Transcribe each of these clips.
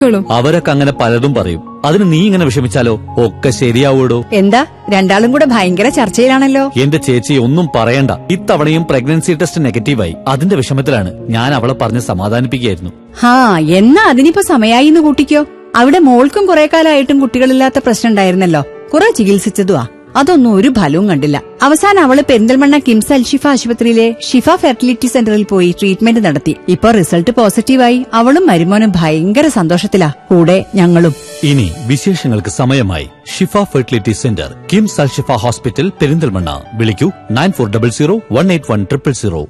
അവരൊക്കെ അങ്ങനെ പലതും പറയും അതിന് നീ ഇങ്ങനെ വിഷമിച്ചാലോ ഒക്കെ ശരിയാവൂടോ എന്താ രണ്ടാളും കൂടെ ഭയങ്കര ചർച്ചയിലാണല്ലോ എന്റെ ചേച്ചി ഒന്നും പറയണ്ട ഇത്തവണയും പ്രഗ്നൻസി ടെസ്റ്റ് നെഗറ്റീവായി അതിന്റെ വിഷമത്തിലാണ് ഞാൻ അവളെ പറഞ്ഞ് സമാധാനിപ്പിക്കുകയായിരുന്നു ഹാ എന്നാ അതിനിപ്പോ സമയായി എന്ന് കൂട്ടിക്കോ അവിടെ മോൾക്കും കുറെ കാലമായിട്ടും കുട്ടികളില്ലാത്ത പ്രശ്നം ഉണ്ടായിരുന്നല്ലോ കുറെ ചികിത്സിച്ചതുവാ അതൊന്നും ഒരു ഫലവും കണ്ടില്ല അവസാനം അവള് പെരിന്തൽമണ്ണ കിംസ് അൽഷിഫ ആശുപത്രിയിലെ ഷിഫ ഫെർട്ടിലിറ്റി സെന്ററിൽ പോയി ട്രീറ്റ്മെന്റ് നടത്തി ഇപ്പൊ റിസൾട്ട് പോസിറ്റീവായി അവളും മരുമോനും ഭയങ്കര സന്തോഷത്തിലാ കൂടെ ഞങ്ങളും ഇനി വിശേഷങ്ങൾക്ക് സമയമായി Shifa fertility centre KIMS Al Shifa hospital Perinthalmanna വിളിക്കൂ nine four double zero one eight one triple zero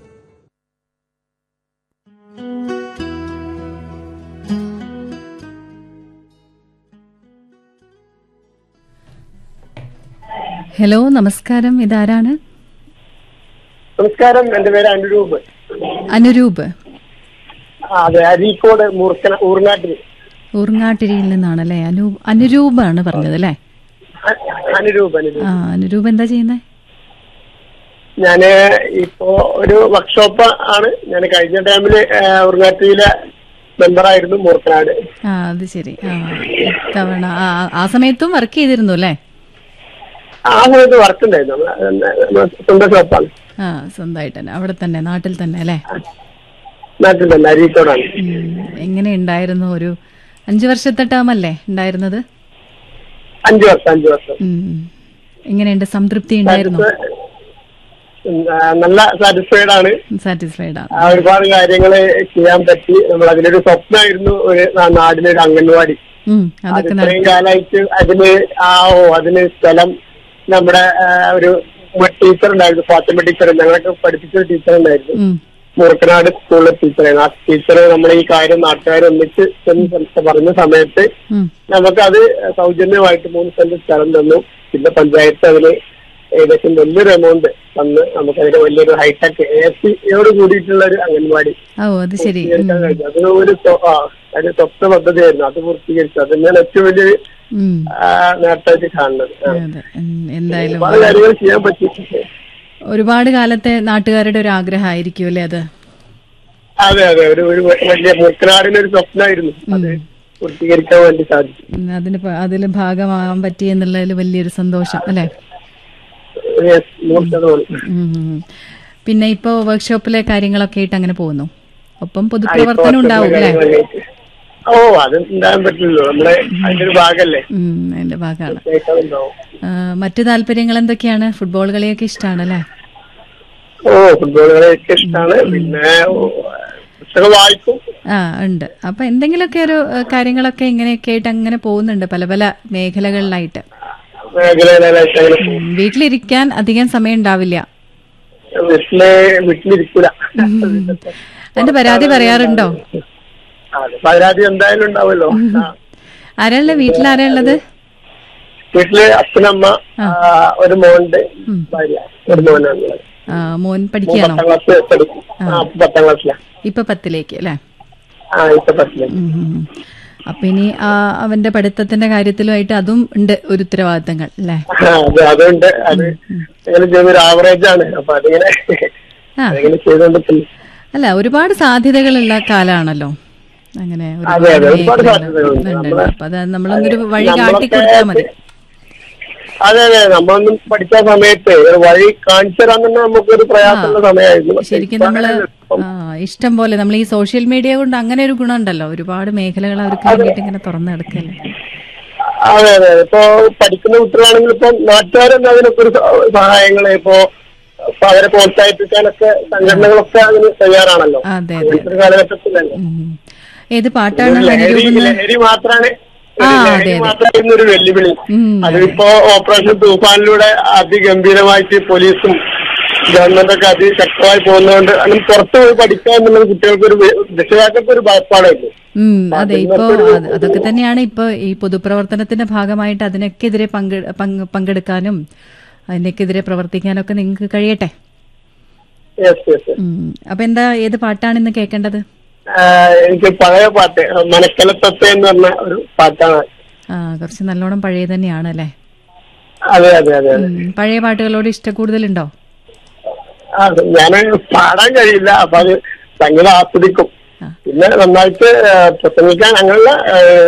hello നമസ്കാരം ഇതാരാണ് നമസ്കാരം എന്റെ പേര് അനുരൂപ് അനുരൂപ് ആ, അതെ അരീക്കോട് മൂർക്കന ഊർങ്ങാട്ടിൽ ഊർങ്ങാട്ടിരിയിൽ നിന്നാണല്ലേ അനു അനുരൂപാണ് പറഞ്ഞത് അല്ലേ അ- അനുരൂപ് അനുരൂപ് ആ അനുരൂപ് എന്താ ചെയ്യുന്നത് ഞാന് ഇപ്പോ ഒരു വർക്ക്ഷോപ്പ് ആണ് ഞാൻ കഴിഞ്ഞ ടൈമില് ഊർങ്ങാട്ടിയിലെ മെമ്പറായിരുന്നു മൂർക്കനാട് ആ അത് ശരി ആ ഇത്തവണ ആ ആ സമയത്തും വർക്ക് ചെയ്തിരുന്നു അല്ലേ ആ സമയത്ത് വർക്ക് ഉണ്ടായിരുന്നു നമ്മളെ നമ്മളെ സ്വന്തം ഷോപ്പാണ് ആ സ്വന്തമായിട്ട് തന്നെ അവിടെ തന്നെ നാട്ടിൽ തന്നെ അല്ലേ നാട്ടിൽ തന്നെ അരീക്കോടാണ് ഉം. എങ്ങനെ ഉണ്ടായിരുന്നു ഒരു അഞ്ചു വർഷത്തെ ടേം അല്ലേ ഉണ്ടായിരുന്നത് അഞ്ചു വർഷം അഞ്ചു വർഷം ഉം. എങ്ങനെയുണ്ട് സംതൃപ്തി ഉണ്ടായിരുന്നു ഉം, ആ, നല്ല സാറ്റിസ്ഫൈഡ് ആണ് സാറ്റിസ്ഫൈഡ് ആണ് ആ, ഒരുപാട് കാര്യങ്ങൾ ചെയ്യാൻ പറ്റി നമ്മൾ അതിലൊരു സ്വപ്നമായിരുന്നു ഒരു നാ- നാടിനൊരു അംഗൻവാടി ഉം. അത് അതൊക്കെ ഇത്രയും നടത്തി കാലമായിട്ട് അതിന് ആ ഓ അതിന് സ്ഥലം നമ്മുടെ ആ, ഒരു ടീച്ചർ ഉണ്ടായിരുന്നു ഫാത്തിമ ടീച്ചർ ഞങ്ങളൊക്കെ പഠിപ്പിച്ച ഒരു ടീച്ചർ ഉണ്ടായിരുന്നു ഉം. മൂർക്കനാട് സ്കൂളിലെ ടീച്ചറായിരുന്നു ആ ടീച്ചർ നമ്മൾ ഈ കാര്യം നാട്ടുകാർ ഒന്നിച്ച് ചെന്ന് സംസ- പറഞ്ഞ സമയത്ത് ഉം. നമുക്കത് സൗജന്യമായിട്ട് മൂന്ന് സെന്റ് സ്ഥലം തന്നു പിന്നെ പഞ്ചായത്ത് അതിന് ഏകദേശം വലിയൊരു എമൗണ്ട് തന്ന് നമുക്കതിന് വലിയൊരു ഹൈടെക് എ സിയോട് കൂടിയിട്ടുള്ള ഒരു അംഗൻവാടി ഓ അത് ശരി ഉം. പൂർത്തീകരിക്കാൻ കഴിഞ്ഞു അത് ഒരു സ്വ- ആ, ഒരു സ്വപ്ന പദ്ധതിയായിരുന്നു അത് പൂർത്തീകരിച്ചു അത് ഞാൻ ഏറ്റവും വലിയൊരു ഉം. ആ, നേട്ടമായിട്ട് കാണുന്നത് ആ. അതെ ഉം. എന്തായാലും ഒരുപാട് കാര്യങ്ങൾ ചെയ്യാൻ പറ്റി ഒരുപാട് കാലത്തെ നാട്ടുകാരുടെ ഒരു ആഗ്രഹമായിരിക്കും അല്ലേ അത് അതെ അതെ ഒരു ഒരു വലിയ മൂക്കനാടിന് ഒരു സ്വപ്നമായിരുന്നു അത് പൂർത്തീകരിക്കാൻ വേണ്ടി സാധിച്ചു ഉം, അതിന് അതിൽ ഭാഗമാകാൻ പറ്റി എന്നുള്ളതിൽ വലിയൊരു സന്തോഷം അല്ലേ Yes, നൂറ് ശതമാനം. ഉം. പിന്നെ ഇപ്പോ വർക്ക്ഷോപ്പിലെ കാര്യങ്ങളൊക്കെ ആയിട്ട് അങ്ങനെ പോകുന്നു ഒപ്പം പൊതുപ്രവർത്തനം ഉണ്ടാവും അല്ലേ ഓ അത് ഉണ്ടാകാൻ പറ്റില്ലല്ലോ നമ്മളെ അതിന്റെ ഒരു ഭാഗല്ലേ ഉം, അതിന്റെ ഭാഗമാണ് തീർച്ചയായിട്ടും ഉണ്ടാവും. ആ, മറ്റു താല്പര്യങ്ങൾ എന്തൊക്കെയാണ് ഫുട്ബോൾ കളിയൊക്കെ ഇഷ്ടമാണ് അല്ലേ ഓ ഫുട്ബോൾ കളിയൊക്കെ ഇഷ്ടമാണ് പിന്നെ ഓ, പുസ്തകം വായിക്കും ആ ഉണ്ട് അപ്പൊ എന്തെങ്കിലുമൊക്കെ ഒരു ഏ, കാര്യങ്ങളൊക്കെ ഇങ്ങനെയൊക്കെ ആയിട്ട് അങ്ങനെ പോകുന്നുണ്ട് പല പല മേഖലകളിലായിട്ട് മേഖലയിലായിട്ട് അങ്ങനെ പോകും. ഉം, വീട്ടിലിരിക്കാൻ അധികം സമയം ഉണ്ടാവില്ല വീട്ടില് വീട്ടിലിരിക്കൂല അതിന്റെ പരാതി പറയാറുണ്ടോ അതെ, പരാതി എന്തായാലും ഉണ്ടാവുമല്ലോ ആ. ആരാളെ വീട്ടിൽ ആരാ ഉള്ളത് വീട്ടില് അച്ഛനമ്മ ആ, ഒരു മോനുണ്ട് ഭാര്യ ഒരു മോനാണ് ആ, മോൻ പഠിക്കുകയാണോ പത്താം ക്ലാസ് പഠിക്കും ആ പത്താം ക്ലാസ്സിലാ ഇപ്പൊ പത്തിലേക്ക് അല്ലേ ആ ഇപ്പൊ പത്തിലേക്ക് ഉം, ഉം, ഉം. അപ്പൊ ഇനി ആ, അവന്റെ പഠിത്തത്തിന്റെ കാര്യത്തിലുമായിട്ട് അതും ഉണ്ട് ഒരു ഉത്തരവാദിത്തങ്ങൾ അല്ലേ ആ, അത് അതുകൊണ്ട് അത് അങ്ങനെ ചെയ്യുന്ന ഒരു ആവറേജ് ആണ് അപ്പൊ അതിങ്ങനെ ആ അതിങ്ങനെ ചെയ്തോണ്ടിരിക്കുന്നു അല്ല ഒരുപാട് സാധ്യതകളുള്ള കാലാണല്ലോ അങ്ങനെ അതെ, അതെ, ഒരുപാട് മേഖലകള് സാധ്യതകളുണ്ട്. ഉണ്ട്, ഉണ്ട്. നമ്മളെ- അപ്പൊ അത് നമ്മളൊന്നൊരു വഴി നമ്മളൊക്കെ കാട്ടിക്കൊടുത്താൽ മതി അതെ അതെ നമ്മളൊന്നും പഠിച്ച സമയത്ത് ഒരു വഴി കാണിച്ചു തരാൻ തന്നെ നമുക്കൊരു പ്രയാസമുള്ള സമയമായിരുന്നു പക്ഷെ ശരിക്കും ഇപ്പൊ നമ്മള് അങ്ങനെയല്ല. ഇപ്പം ആ, ഇഷ്ടം പോലെ നമ്മൾ ഈ സോഷ്യൽ മീഡിയ കൊണ്ട് അങ്ങനെ ഒരു ഗുണമുണ്ടല്ലോ ഒരുപാട് മേഖലകൾ അവർക്ക് വേണ്ടിയിട്ട് ഇങ്ങനെ തുറന്നു കിടക്കല്ലേ അതെ അതെ ഇപ്പൊ പഠിക്കുന്ന കുട്ടികളാണെങ്കിൽ ഇപ്പൊ നാട്ടുകാരെന്നെ അതിനൊക്കെ ഒരു സ- സഹായങ്ങള് ഇപ്പൊ ഇപ്പൊ അവരെ പ്രോത്സാഹിപ്പിക്കാനൊക്കെ സംഘടനകളൊക്കെ അതിന് തയ്യാറാണല്ലോ അതെ അതെ അങ്ങനത്തെ ഒരു കാലഘട്ടത്തിലല്ലേ ഉം. ഏത് പാട്ടാണ് ഒരു ലഹരി അനുരൂപം ലഹരി മാത്രാണ് ആ, ഒരു അതെ, ലഹരി അതെ. മാത്രമായിരുന്നു ഒരു വെല്ലുവിളി ഉം, അതിപ്പോ ഓപ്പറേഷൻ തൂഫാനിലൂടെ അതിഗംഭീരമായിട്ട് പോലീസും ഗവൺമെന്റ് ഒക്കെ അതിശക്തമായി പോകുന്നതുകൊണ്ട് അങ്ങനെ പുറത്തു പോയി പഠിക്കുക എന്നുള്ളത് കുട്ടികൾക്ക് ഒരു രക്ഷിതാക്കൾക്ക് ഒരു ഭയപ്പാടായിരുന്നു ഉം അതെ ഇപ്പോ അതിനൊക്കെ അത് അതൊക്കെ തന്നെയാണ് ഇപ്പോ ഈ പൊതുപ്രവർത്തനത്തിന്റെ ഭാഗമായിട്ട് അതിനൊക്കെതിരെ പങ്കെ പങ്ക് പങ്കെടുക്കാനും അതിനൊക്കെതിരെ പ്രവർത്തിക്കാനൊക്കെ നിങ്ങൾക്ക് കഴിയട്ടെ യെസ് യെസ് ഉം. അപ്പൊ എന്താ ഏത് പാട്ടാണ് ഇന്ന് കേൾക്കേണ്ടത് എനിക്ക് പഴയ പാട്ട് മനക്കലത്തത്തെ എന്ന് പറഞ്ഞ ഒരു പാട്ടാണ് ആ കുറച്ച് നല്ലോണം പഴയ തന്നെയാണ് അല്ലേ അതെ അതെ അതെ അതെ ഉം. പഴയ പാട്ടുകളോട് ഇഷ്ട കൂടുതലുണ്ടോ ആ ഞാൻ പാടാൻ കഴിയില്ല അപ്പൊ അത് സംഗീതം ആസ്വദിക്കും പിന്നെ നന്നായിട്ട് ആ, പ്രസംഗിക്കാൻ അങ്ങനെയുള്ള ആ,